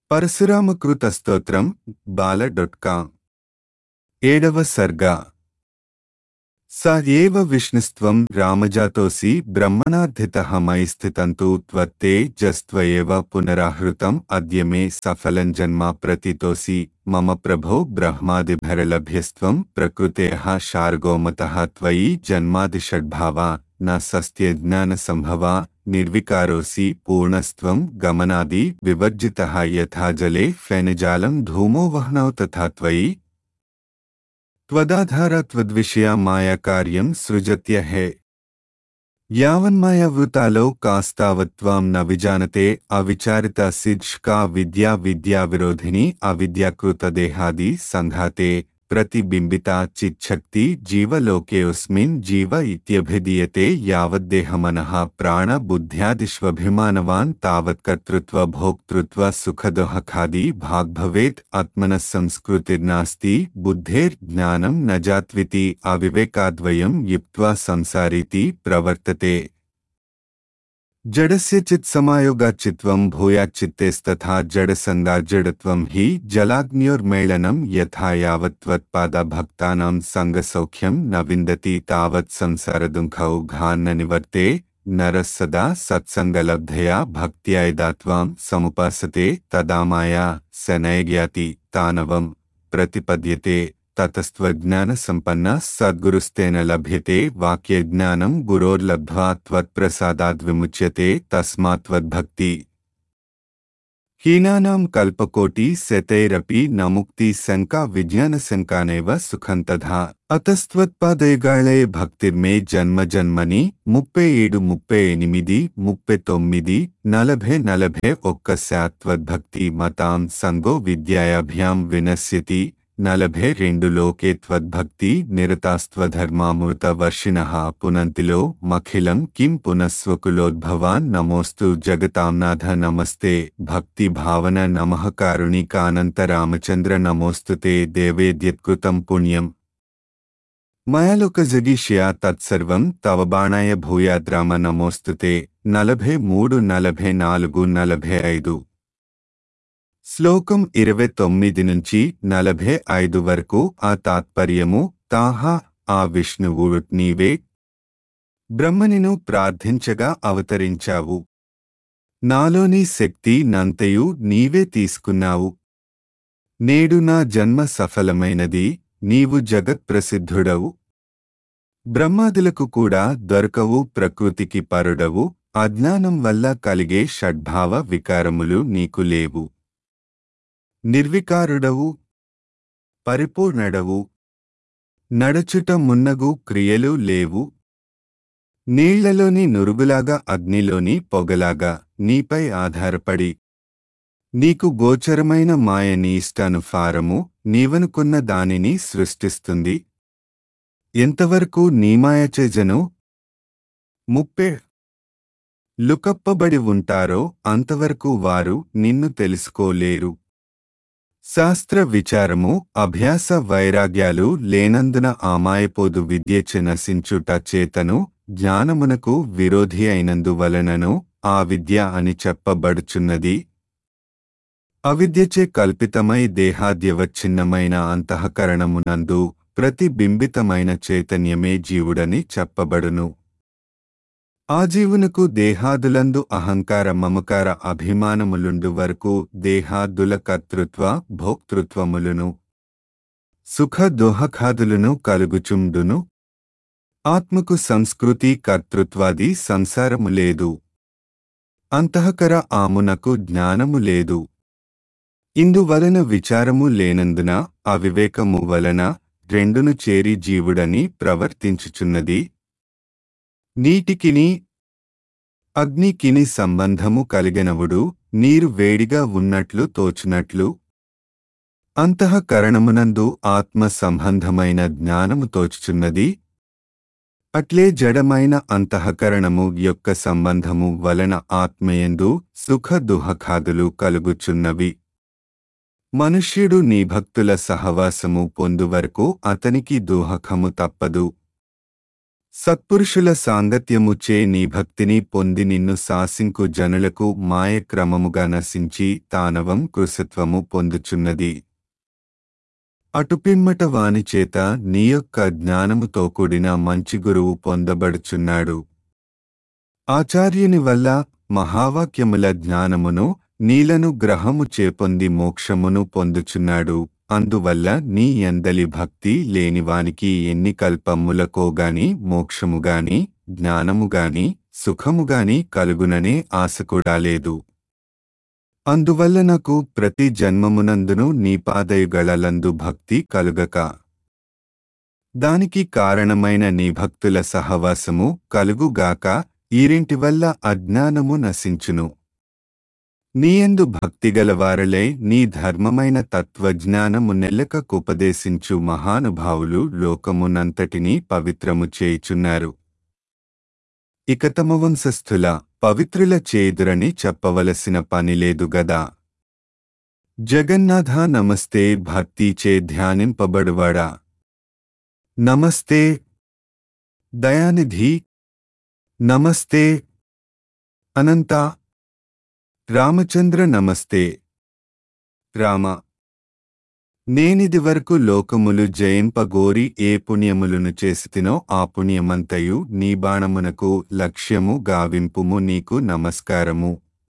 పరశురామకృత స్తోత్రం బాల dot com ఏడవ సర్గ స ఏవ విష్ణుస్త్వం రామజాతోసి బ్రహ్మణార్థితః మయి స్థితం తు త్వత్తే జస్త్వయేవ పునరాహృతం అద్య మే సఫలం జన్మ ప్రతితోసి మమ ప్రభో బ్రహ్మాదిభరలభ్యస్త్వం ప్రకృతేః శార్గోమతః త్వయి జన్మాదిషడ్భావా న సస్త్యజ్ఞానసంభవా నిర్వికారోసి పూర్ణస్త్వం గమనాది వివర్జితః యథా జలే ఫెనజాలం ధూమో వహ్నౌ తథా త్వయి त्वदाधारा त्वद्विषया माया कार्यं सृजत्य है यावन्मायावृतालो कास्तावत्त्वां न विजानते अविचारिता सिज्का विद्या विद्या विरोधिनी अविद्याकृतदेहादि सङ्घाते प्रतिबिम्बिता चिच्छक्ति जीवलोकेऽस्मिन् जीव इत्यभिधीयते यावद्देहमनः प्राणबुद्ध्यादिष्वभिमानवान् तावत् कर्तृत्व भोक्तृत्व सुखदुःखादि भाग् भवेत् आत्मनः संस्कृतिर्नास्ति बुद्धेर्ज्ञानं न जात्विति अविवेकाद्वयं युक्त्वा संसारीति प्रवर्तते जडस्य चित्समायोगाच्चित्वं भूयाच्चित्तेस्तथा जडसङ्गाजडत्वं हि जलाग्न्योर्मेलनं यथा यावत् त्वत्पादभक्तानां सङ्गसौख्यं न विन्दति तावत् संसारदुःखौ घा न निवर्ते नरः सदा सत्सङ्गलब्धया भक्त्या यदा त्वां समुपासते तदा माया स नैज्ञाति तानवं प्रतिपद्यते ततस्त्वज्ञानसम्पन्नः सद्गुरुस्तेन लभ्यते वाक्यज्ञानं गुरोर्लब्ध्वा त्वत्प्रसादाद्विमुच्यते तस्मात् त्वद्भक्ति हीनानां कल्पकोटि शतैरपि न मुक्ति शङ्का विज्ञानशङ्कानेव सुखं तथा అతస్త్వత్పాదయగాళే భక్తిర్మే జన్మ జన్మని ముప్పై ఏడు ముప్పై ఎనిమిది ముప్పై తొమ్మిది నలభై నలభై ఒక్క శాత్వద్భక్తి మతాం సంగో విద్యాయాభ్యాం వినశ్యతి నలభై రెండు లోకే త్వద్భక్తి నిరతాస్త్వధర్మామృత వర్షిణ పునంతిలో మఖిలం కిం పునఃస్వకులోద్భవాన్ నమోస్తు జగతాంనాథ నమస్తే భక్తి భావన నమః కారుణికానంత రామచంద్ర నమోస్తుతే దేవేద్యత్కృతం పుణ్యం మయాలోకజగీష్యా తత్సర్వం తవ బాణాయ భూయాద్రామ నమోస్తుతే నలభై మూడు నలభై నాలుగు నలభై ఐదు శ్లోకం ఇరవై తొమ్మిది నుంచి నలభై ఐదు వరకు ఆ తాత్పర్యము తాహా ఆ విష్ణువు నీవే బ్రహ్మనిను ప్రార్థించగా అవతరించావు నాలోని శక్తి నంతయు నీవే తీసుకున్నావు నేడు నా జన్మ సఫలమైనది నీవు జగత్ప్రసిద్ధుడవు బ్రహ్మాదులకు కూడా దొరకవు ప్రకృతికి పరుడవు అజ్ఞానం వల్ల కలిగే షడ్భావ వికారములు నీకు లేవు నిర్వికారుడవు పరిపూర్ణడవు నడచుట మున్నగు క్రియలు లేవు నీళ్లలోని నురుగులాగా అగ్నిలోని పొగలాగా నీపై ఆధారపడి నీకు గోచరమైన మాయ నీ ఇష్టానుసారము నీవనుకున్న దానిని సృష్టిస్తుంది ఎంతవరకు నీమాయచేజను ముప్పే లుకప్పబడి ఉంటారో అంతవరకు వారు నిన్ను తెలుసుకోలేరు శాస్త్ర విచారము అభ్యాస వైరాగ్యాలు లేనందున ఆమాయపోదు విద్యచ నశించుట చేతను జ్ఞానమునకు విరోధి అయినందువలనను ఆ విద్య అని చెప్పబడుచున్నది అవిద్యచే కల్పితమై దేహాద్యవచ్ఛిన్నమైన అంతఃకరణమునందు ప్రతిబింబితమైన చైతన్యమే జీవుడని చెప్పబడును ఆ జీవునకు దేహాదులందు అహంకార మమకార అభిమానములుండు వరకు దేహాదుల కర్తృత్వ భోక్తృత్వములును సుఖ దోహఖాదులను కలుగుచుండును ఆత్మకు సంస్కృతి కర్తృత్వాది సంసారము లేదు అంతఃకర ఆమునకు జ్ఞానము లేదు ఇందువలన విచారము లేనందున అవివేకము వలన రెండును చేరి జీవుడని ప్రవర్తించుచున్నది నీటికిని అగ్నికిని సంబంధము కలిగినవుడు నీరు వేడిగా ఉన్నట్లు తోచునట్లు అంతఃకరణమునందు ఆత్మ సంబంధమైన జ్ఞానము తోచుచున్నది అట్లే జడమైన అంతఃకరణము యొక్క సంబంధము వలన ఆత్మయందు సుఖ దుఃఖాదులు కలుగుచున్నవి మనుష్యుడు నీ భక్తుల సహవాసము పొందువరకు అతనికి దోహకము తప్పదు సత్పురుషుల సాంగత్యముచే నీ భక్తిని పొంది నిన్ను శాసింకు జనులకు మాయ క్రమముగా నశించి తానవం కృసత్వము పొందుచున్నది అటుపిమ్మట వానిచేత నీ యొక్క జ్ఞానముతో కూడిన మంచి గురువు పొందబడుచున్నాడు ఆచార్యుని వల్ల మహావాక్యముల జ్ఞానమును నీలను గ్రహము చేపొంది మోక్షమును పొందుచున్నాడు అందువల్ల నీ ఎందలి భక్తి లేనివానికి ఎన్ని కల్పములకోగాని మోక్షముగాని జ్ఞానముగాని సుఖముగాని కలుగుననే ఆశ కూడా లేదు అందువల్ల నాకు ప్రతి జన్మమునందును నీ పాదయుగళలందు భక్తి కలుగక దానికి కారణమైన నీ భక్తుల సహవాసము కలుగుగాక ఈరింటి వల్ల అజ్ఞానము నశించును నీయందు భక్తిగలవారలై నీ ధర్మమైన తత్వజ్ఞానము నెల్లకకుపదేశించు మహానుభావులు లోకమునంతటినీ పవిత్రము చేయుచున్నారు ఇక తమ వంశస్థుల పవిత్రుల చేదురని చెప్పవలసిన పనిలేదు గదా జగన్నాథ నమస్తే భక్తిచే ధ్యానింపబడువాడా నమస్తే దయానిధి నమస్తే అనంత రామచంద్ర నమస్తే రామ నేనిది వరకు లోకములు జయింపగోరి ఏ పుణ్యములను చేసితినో ఆ పుణ్యమంతయు నీ బాణమునకు లక్ష్యము గావింపుము నీకు నమస్కారము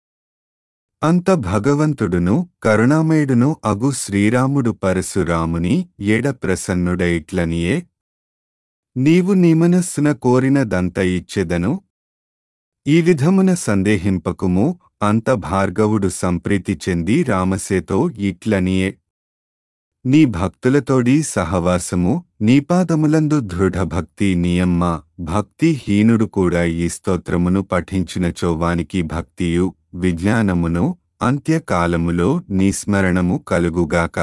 అంత భగవంతుడును కరుణామయుడును అగు శ్రీరాముడు పరశురాముని ఎడ ప్రసన్నుడైట్లనియే నీవు నీ మనస్సున కోరినదంత ఇచ్చెదను ఈ విధమున సందేహింపకుము అంత భార్గవుడు సంప్రీతి చెంది రామసేతో ఇట్లనియే నీ భక్తులతోడి సహవాసము నీ పాదములందు దృఢభక్తి నియమ్మ భక్తి హీనుడు కూడా ఈ స్తోత్రమును పఠించిన చోవానికి భక్తియు విజ్ఞానమును అంత్యకాలములో నీ స్మరణము కలుగుగాక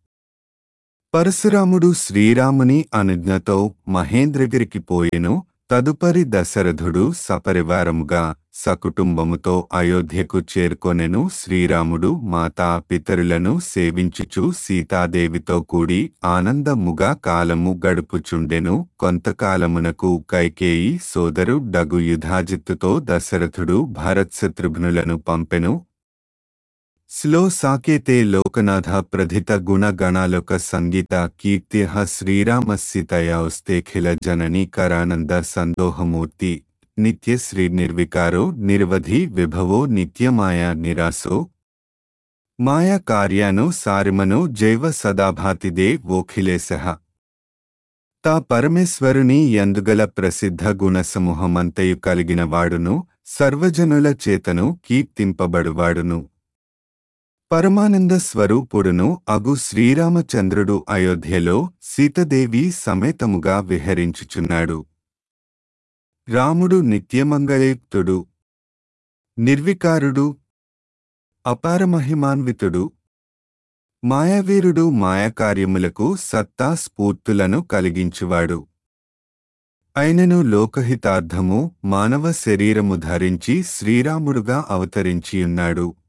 పరశురాముడు శ్రీరాముని అనుజ్ఞతో మహేంద్రగిరికి పోయెను తదుపరి దశరథుడు సపరివారముగా సకుటుంబముతో అయోధ్యకు చేరుకొనెను శ్రీరాముడు మాతా పితరులను సేవించుచు సీతాదేవితో కూడి ఆనందముగా కాలము గడుపుచుండెను కొంతకాలమునకు కైకేయి సోదరు డగు యుధాజిత్తుతో దశరథుడు భరత్శత్రుఘ్నులను పంపెను స్లో సాకేతే లోకనాథ ప్రధిత గుణగణాలోక సంగీత కీర్త్య శ్రీరామస్సితయాస్తేఖిల జననీ కరానంద సందోహమూర్తి నిత్య శ్రీ నిర్వికారో నిర్వధి విభవో నిత్యమాయా నిరాసో మాయా కార్యాను సారిమను జైవ సదాభాతిదే ఓఖిలేశ తా పరమేశ్వరుని ఎందుగల ప్రసిద్ధ గుణసమూహమంతయు కలిగినవాడును సర్వజనుల చేతను కీర్తింపబడువాడును పరమానంద స్వరూపుడును అగు శ్రీరామచంద్రుడు అయోధ్యలో సీతదేవి సమేతముగా విహరించుచున్నాడు రాముడు నిత్యమంగళయుక్తుడు నిర్వికారుడు అపారమహిమాన్వితుడు మాయావీరుడు మాయాకార్యములకు సత్తా స్ఫూర్తులను కలిగించువాడు అయినను లోకహితార్థము మానవ శరీరము ధరించి శ్రీరాముడుగా అవతరించియున్నాడు